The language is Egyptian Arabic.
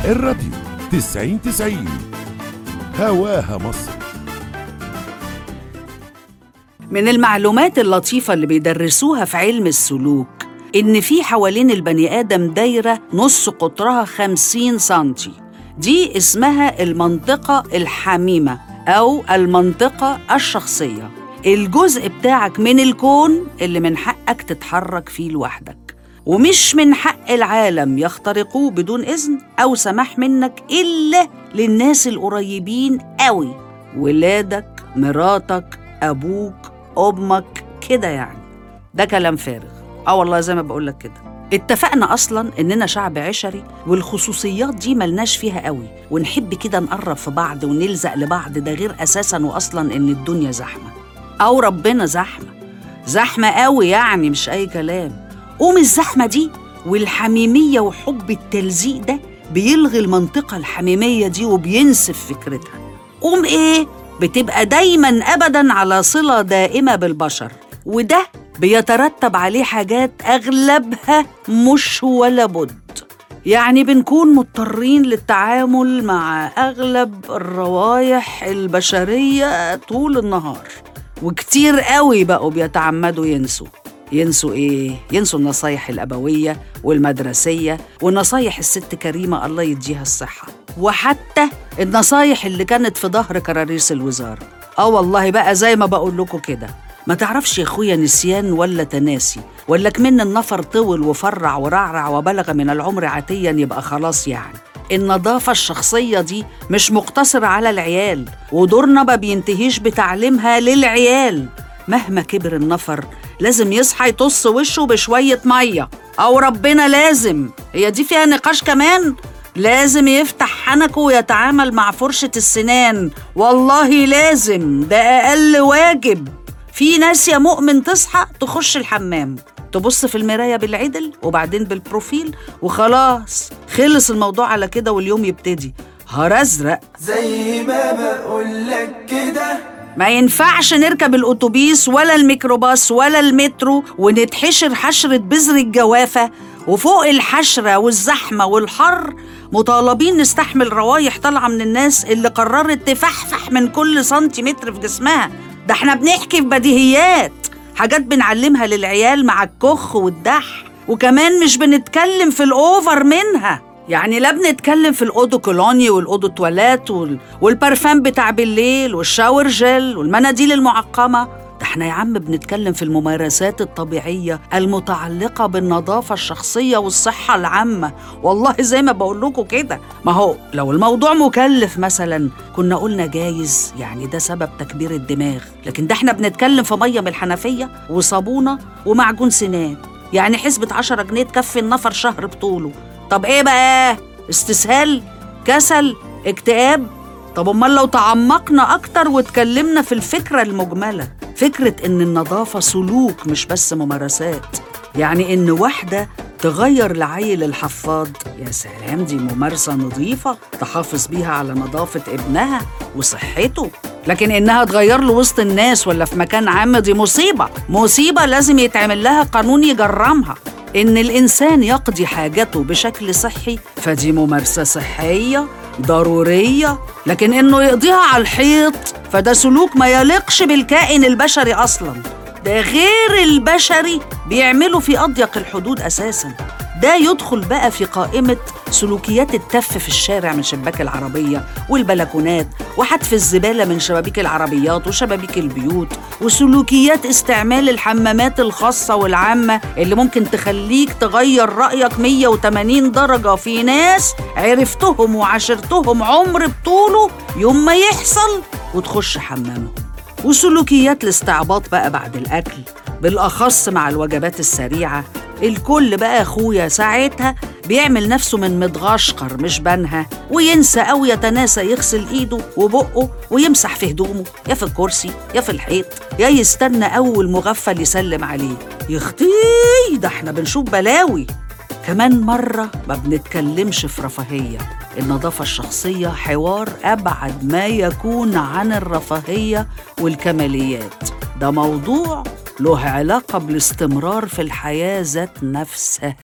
الراديو تسعين تسعين هواها مصر من المعلومات اللطيفة اللي بيدرسوها في علم السلوك إن في حوالين البني آدم دايرة نص قطرها 50 سنتي دي اسمها المنطقة الحميمة أو المنطقة الشخصية الجزء بتاعك من الكون اللي من حقك تتحرك فيه لوحدك ومش من حق العالم يخترقوه بدون إذن أو سماح منك إلا للناس القريبين قوي ولادك مراتك أبوك أمك كده يعني ده كلام فارغ اه والله زي ما بقولك كده اتفقنا اصلا اننا شعب عشري والخصوصيات دي ملناش فيها قوي ونحب كده نقرب في بعض ونلزق لبعض ده غير اساسا واصلا ان الدنيا زحمه او ربنا زحمه زحمه قوي يعني مش اي كلام قوم الزحمه دي والحميميه وحب التلزيق ده بيلغي المنطقه الحميميه دي وبينسف فكرتها قوم ايه بتبقى دايما ابدا على صله دائمه بالبشر وده بيترتب عليه حاجات اغلبها مش ولا بد يعني بنكون مضطرين للتعامل مع اغلب الروايح البشريه طول النهار وكتير قوي بقوا بيتعمدوا ينسوا ينسوا ايه ينسوا النصايح الابويه والمدرسيه ونصايح الست كريمه الله يديها الصحه وحتى النصايح اللي كانت في ظهر كراريس الوزاره اه والله بقى زي ما بقول لكم كده ما تعرفش يا اخويا نسيان ولا تناسي ولا كمن النفر طول وفرع ورعرع وبلغ من العمر عتيا يبقى خلاص يعني النظافة الشخصية دي مش مقتصرة على العيال ودورنا ما بينتهيش بتعليمها للعيال مهما كبر النفر لازم يصحى يطص وشه بشوية مية أو ربنا لازم هي دي فيها نقاش كمان لازم يفتح حنكه ويتعامل مع فرشة السنان والله لازم ده أقل واجب في ناس يا مؤمن تصحى تخش الحمام تبص في المراية بالعدل وبعدين بالبروفيل وخلاص خلص الموضوع على كده واليوم يبتدي هرزرق زي ما بقولك كده ما ينفعش نركب الأتوبيس ولا الميكروباص ولا المترو ونتحشر حشرة بذر الجوافة وفوق الحشرة والزحمة والحر مطالبين نستحمل روايح طالعة من الناس اللي قررت تفحفح من كل سنتيمتر في جسمها ده احنا بنحكي في بديهيات حاجات بنعلمها للعيال مع الكخ والدح وكمان مش بنتكلم في الأوفر منها يعني لا بنتكلم في الاودو كولوني والاودو تواليت وال... والبرفان بتاع بالليل والشاور جل والمناديل المعقمه ده احنا يا عم بنتكلم في الممارسات الطبيعيه المتعلقه بالنظافه الشخصيه والصحه العامه والله زي ما بقول لكم كده ما هو لو الموضوع مكلف مثلا كنا قلنا جايز يعني ده سبب تكبير الدماغ لكن ده احنا بنتكلم في ميه من الحنفيه وصابونه ومعجون سنان يعني حسبة عشرة جنيه تكفي النفر شهر بطوله طب ايه بقى استسهال كسل اكتئاب طب امال لو تعمقنا اكتر واتكلمنا في الفكره المجمله فكره ان النظافه سلوك مش بس ممارسات يعني ان واحده تغير لعيل الحفاض يا سلام دي ممارسه نظيفه تحافظ بيها على نظافه ابنها وصحته لكن انها تغير له وسط الناس ولا في مكان عام دي مصيبه مصيبه لازم يتعمل لها قانون يجرمها إن الإنسان يقضي حاجته بشكل صحي فدي ممارسة صحية ضرورية لكن إنه يقضيها على الحيط فده سلوك ما يليقش بالكائن البشري أصلا ده غير البشري بيعملوا في أضيق الحدود أساسا ده يدخل بقى في قائمة سلوكيات التف في الشارع من شباك العربية والبلكونات وحتف الزبالة من شبابيك العربيات وشبابيك البيوت وسلوكيات استعمال الحمامات الخاصة والعامة اللي ممكن تخليك تغير رأيك 180 درجة في ناس عرفتهم وعاشرتهم عمر بطوله يوم ما يحصل وتخش حمامهم وسلوكيات الاستعباط بقى بعد الأكل بالأخص مع الوجبات السريعة الكل بقى أخويا ساعتها بيعمل نفسه من متغشقر مش بنها وينسى أو يتناسى يغسل إيده وبقه ويمسح في هدومه يا في الكرسي يا في الحيط يا يستنى أول مغفل يسلم عليه يختي ده احنا بنشوف بلاوي كمان مرة ما بنتكلمش في رفاهية النظافة الشخصية حوار أبعد ما يكون عن الرفاهية والكماليات ده موضوع له علاقة بالاستمرار في الحياة ذات نفسها